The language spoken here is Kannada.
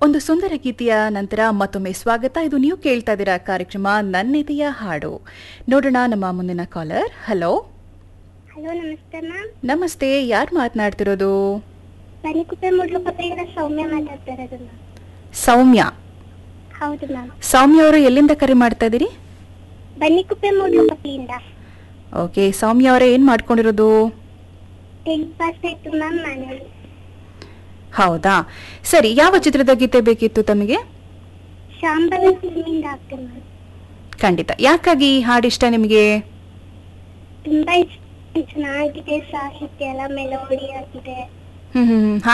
ಒಂದು ಸುಂದರ ಗೀತೆಯ ನಂತರ ಮತ್ತೊಮ್ಮೆ ಸ್ವಾಗತ ಇದು ನೀವು ಕೇಳ್ತಾ ಇದ್ದೀರಾ ಕಾರ್ಯಕ್ರಮ ನನ್ನೆದೆಯ ಹಾಡು ನೋಡೋಣ ನಮ್ಮ ಮುಂದಿನ ಕಾಲರ್ ಹಲೋ ಹಲೋ ನಮಸ್ತೆ ಮ್ಯಾಮ್ ನಮಸ್ತೆ ಯಾರು ಮಾತನಾಡ್ತಿರೋದು ಬನಿಕುಪ್ಪೆ ಮುಡ್ಲುಕಪ್ಪೆಯಿಂದ ಸೌಮ್ಯ ಮಾತಾಡ್ತಾ ಇರೋದು ಮ್ಯಾಮ್ ಸೌಮ್ಯ ಹೌದು ಮ್ಯಾಮ್ ಸೌಮ್ಯ ಅವರು ಎಲ್ಲಿಂದ ಕರೆ ಮಾಡ್ತಾ ಇದ್ದೀರಿ ಬನ್ನಿಕುಪ್ಪೆ ಮುಡ್ಲುಕಪ್ಪೆಯಿಂದ ಓಕೆ ಸೌಮ್ಯ ಅವರೇ ಏನು ಮಾಡ್ಕೊಂಡಿರೋದು ಟೆಂತ್ ಪಾಸ್ ಆಯ್ತು ಮ್ಯಾಮ್ ಮನೇಲಿ ಹೌದಾ ಸರಿ ಯಾವ ಚಿತ್ರದ ಗೀತೆ ಬೇಕಿತ್ತು ತಮಗೆ ಶಾಂಬಲ ಫಿಲ್ಮಿಂದ ಆಗ್ತದೆ ಮ್ಯಾಮ್ ಖಂಡಿತ ಯಾಕಾಗಿ ಈ ಹಾಡಿಷ್ಟ ನಿಮಗೆ ತುಂಬಾ ಇಷ್ಟ ಚೆನ್ನಾಗಿದೆ ಸಾಹಿತ್ಯ ಎಲ್ಲ ಮೆಲೋಡಿ ಆಗಿದೆ ಹ್ಮ್ ಹ್ಮ್ ಹ್ಮ್